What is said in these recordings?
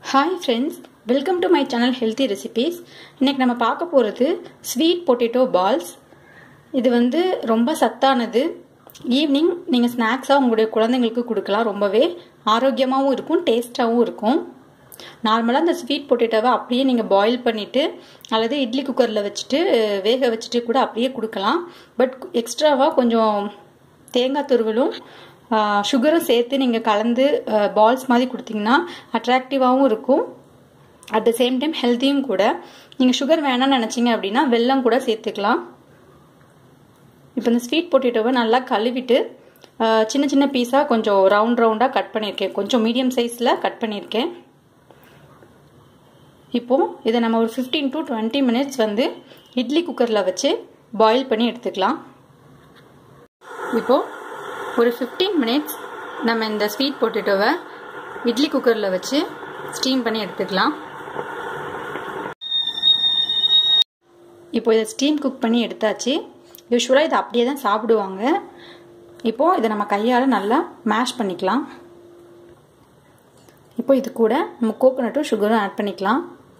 hi friends welcome to my channel healthy recipes இன்றைக்கி நம்ம பார்க்க போகிறது ஸ்வீட் பொட்டேட்டோ பால்ஸ் இது வந்து ரொம்ப சத்தானது ஈவினிங் நீங்கள் ஸ்நாக்ஸாக உங்களுடைய குழந்தைங்களுக்கு கொடுக்கலாம் ரொம்பவே ஆரோக்கியமாகவும் இருக்கும் டேஸ்ட்டாகவும் இருக்கும் நார்மலாக இந்த ஸ்வீட் பொட்டேட்டோவை அப்படியே நீங்கள் பாயில் பண்ணிவிட்டு அல்லது இட்லி குக்கரில் வச்சுட்டு வேக வச்சுட்டு கூட அப்படியே கொடுக்கலாம் பட் எக்ஸ்ட்ராவாக கொஞ்சம் தேங்காய் துருவலும் சுகரும் சேர்த்து நீங்கள் கலந்து பால்ஸ் மாதிரி கொடுத்தீங்கன்னா அட்ராக்டிவாகவும் இருக்கும் அட் த சேம் டைம் ஹெல்த்தியும் கூட நீங்கள் சுகர் வேணாம்னு நினச்சிங்க அப்படின்னா வெல்லம் கூட சேர்த்துக்கலாம் இப்போ இந்த ஸ்வீட் பொட்டேட்டோவை நல்லா கழுவிட்டு சின்ன சின்ன பீஸாக கொஞ்சம் ரவுண்ட் ரவுண்டாக கட் பண்ணியிருக்கேன் கொஞ்சம் மீடியம் சைஸில் கட் பண்ணியிருக்கேன் இப்போது இதை நம்ம ஒரு ஃபிஃப்டீன் டு டுவெண்ட்டி மினிட்ஸ் வந்து இட்லி குக்கரில் வச்சு பாயில் பண்ணி எடுத்துக்கலாம் இப்போது ஒரு ஃபிஃப்டீன் மினிட்ஸ் நம்ம இந்த ஸ்வீட் பொட்டேட்டோவை இட்லி குக்கரில் வச்சு ஸ்டீம் பண்ணி எடுத்துக்கலாம் இப்போ இதை ஸ்டீம் குக் பண்ணி எடுத்தாச்சு யூஸ்வலாக இதை அப்படியே தான் சாப்பிடுவாங்க இப்போது இதை நம்ம கையால் நல்லா மேஷ் பண்ணிக்கலாம் இப்போ இது கூட நம்ம கோகோனட்டும் சுகரும் ஆட் பண்ணிக்கலாம்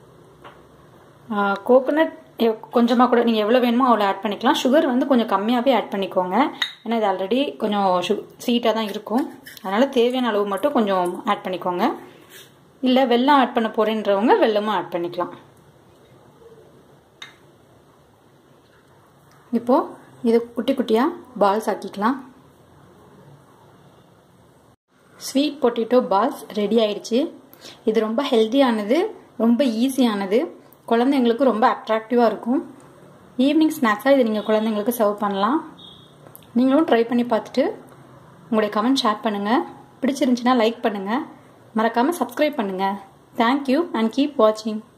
கோகோனட் கொஞ்சமாக கூட நீங்கள் எவ்வளோ வேணுமோ அவ்வளோ ஆட் பண்ணிக்கலாம் சுகர் வந்து கொஞ்சம் கம்மியாகவே ஆட் பண்ணிக்கோங்க ஏன்னா இது ஆல்ரெடி கொஞ்சம் சு ஸ்வீட்டாக தான் இருக்கும் அதனால் தேவையான அளவு மட்டும் கொஞ்சம் ஆட் பண்ணிக்கோங்க இல்லை வெல்லம் ஆட் பண்ண போகிறேன்றவங்க வெல்லமும் ஆட் பண்ணிக்கலாம் இப்போது இது குட்டி குட்டியாக பால்ஸ் ஆக்கிக்கலாம் ஸ்வீட் பொட்டேட்டோ பால்ஸ் ரெடி ஆயிடுச்சு இது ரொம்ப ஹெல்த்தியானது ரொம்ப ஈஸியானது குழந்தைங்களுக்கு ரொம்ப அட்ராக்டிவாக இருக்கும் ஈவினிங் ஸ்நாக்ஸாக இது நீங்கள் குழந்தைங்களுக்கு சர்வ் பண்ணலாம் நீங்களும் ட்ரை பண்ணி பார்த்துட்டு உங்களுடைய கமெண்ட் ஷேர் பண்ணுங்கள் பிடிச்சிருந்துச்சின்னா லைக் பண்ணுங்கள் மறக்காமல் சப்ஸ்கிரைப் பண்ணுங்கள் தேங்க்யூ அண்ட் கீப் வாட்சிங்